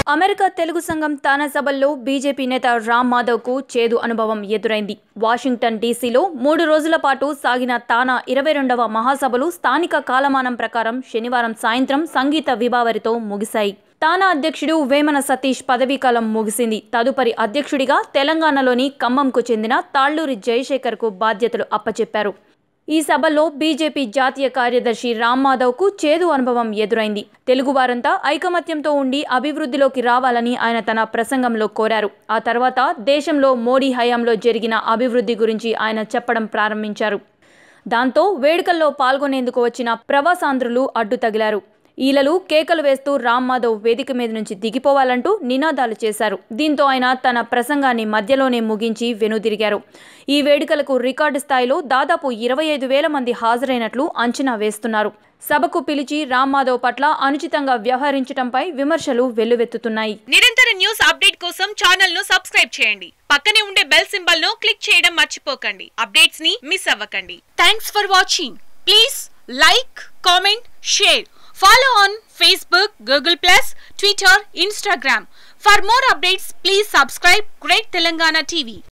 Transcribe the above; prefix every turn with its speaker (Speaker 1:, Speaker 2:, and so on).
Speaker 1: America Telugu సంఘం తానా సభల్లో BJP నేత రామ్ మాధవ్ కు చేదు అనుభవం ఎదురైంది వాషింగ్టన్ డీసీలో మూడు రోజుల పాటు సాగిన తానా ఇరవై రెండవ మహాసభలు స్థానిక కాలమానం ప్రకారం శనివారం సాయంత్రం సంగీత విభావరితో ముగిశాయి తానా అధ్యక్షుడు వేమన సతీష్ పదవీకాలం ముగిసింది తదుపరి అధ్యక్షుడిగా తెలంగాణలోని ఖమ్మంకు చెందిన తాళ్లూరి జయశేఖర్కు బాధ్యతలు అప్పచెప్పారు ఈ సభలో బీజేపీ జాతీయ కార్యదర్శి రామ్ మాధవ్కు చేదు అనుభవం ఎదురైంది తెలుగువారంతా ఐకమత్యంతో ఉండి అభివృద్ధిలోకి రావాలని ఆయన తన ప్రసంగంలో కోరారు ఆ తర్వాత దేశంలో మోడీ హయాంలో జరిగిన అభివృద్ధి గురించి ఆయన చెప్పడం ప్రారంభించారు దాంతో వేడుకల్లో పాల్గొనేందుకు వచ్చిన ప్రవాసాంధ్రులు అడ్డు తగిలారు ఈలలు కేకలు వేస్తూ రామ్ మాధవ్ వేదిక మీద నుంచి దిగిపోవాలంటూ నినాదాలు చేశారు దీంతో ఆయన తన ప్రసంగాన్ని మధ్యలోనే ముగించి వెనుదిరిగారు ఈ వేడుకలకు రికార్డు స్థాయిలో దాదాపు ఇరవై ఐదు వేల మంది హాజరైనట్లు అంచనా వేస్తున్నారు సభకు పిలిచి రామ్ మాధవ్ పట్ల అనుచితంగా వ్యవహరించడంపై విమర్శలు వెల్లువెత్తుతున్నాయి
Speaker 2: నిరంతర న్యూస్ అప్డేట్ కోసం ఛానల్ ను సబ్స్క్రైబ్ చేయండి పక్కనే ఉండే బెల్ సింబల్ ను క్లిక్ చేయడం మర్చిపోకండి అప్డేట్స్ ని మిస్ అవ్వకండి thanks for watching please like comment share follow on Facebook Google plus Twitter Instagram for more updates please subscribe great Telangana TV